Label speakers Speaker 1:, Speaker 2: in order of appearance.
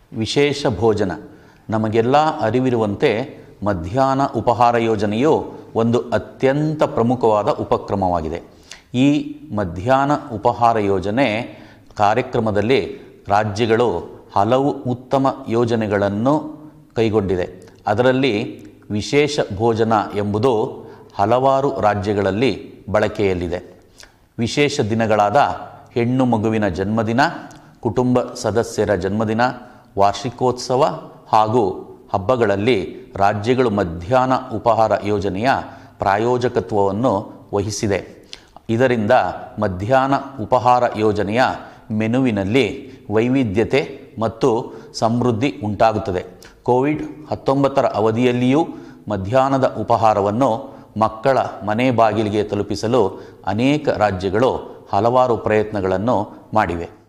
Speaker 1: ವಿಶೇಷ ಭೋಜನ ನಮಗೆಲ್ಲ ಅರಿವಿರುವಂತೆ ಮಧ್ಯಾಹ್ನ ಉಪಹಾರ ಯೋಜನೆಯು ಒಂದು ಅತ್ಯಂತ ಪ್ರಮುಖವಾದ ಉಪಕ್ರಮವಾಗಿದೆ ಈ ಮಧ್ಯಾಹ್ನ ಉಪಹಾರ ಯೋಜನೆ ಕಾರ್ಯಕ್ರಮದಲ್ಲಿ ರಾಜ್ಯಗಳು ಹಲವು ಉತ್ತಮ ಯೋಜನೆಗಳನ್ನು ಕೈಗೊಂಡಿದೆ ಅದರಲ್ಲಿ ವಿಶೇಷ ಭೋಜನ ಎಂಬುದು ಹಲವಾರು ರಾಜ್ಯಗಳಲ್ಲಿ ಬಳಕೆಯಲ್ಲಿದೆ ವಿಶೇಷ ದಿನಗಳಾದ ಹೆಣ್ಣು ಮಗುವಿನ ಜನ್ಮದಿನ ಕುಟುಂಬ ಸದಸ್ಯರ ಜನ್ಮದಿನ ವಾರ್ಷಿಕೋತ್ಸವ ಹಾಗೂ ಹಬ್ಬಗಳಲ್ಲಿ ರಾಜ್ಯಗಳು ಮಧ್ಯಾಹ್ನ ಉಪಹಾರ ಯೋಜನೆಯ ಪ್ರಾಯೋಜಕತ್ವವನ್ನು ವಹಿಸಿದೆ ಇದರಿಂದ ಮಧ್ಯಾಹ್ನ ಉಪಹಾರ ಯೋಜನೆಯ ಮೆನುವಿನಲ್ಲಿ ವೈವಿಧ್ಯತೆ ಮತ್ತು ಸಮೃದ್ಧಿ ಉಂಟಾಗುತ್ತದೆ ಕೋವಿಡ್ ಹತ್ತೊಂಬತ್ತರ ಅವಧಿಯಲ್ಲಿಯೂ ಮಧ್ಯಾಹ್ನದ ಉಪಹಾರವನ್ನು ಮಕ್ಕಳ ಮನೆ ಬಾಗಿಲಿಗೆ ತಲುಪಿಸಲು ಅನೇಕ ರಾಜ್ಯಗಳು ಹಲವಾರು ಪ್ರಯತ್ನಗಳನ್ನು ಮಾಡಿವೆ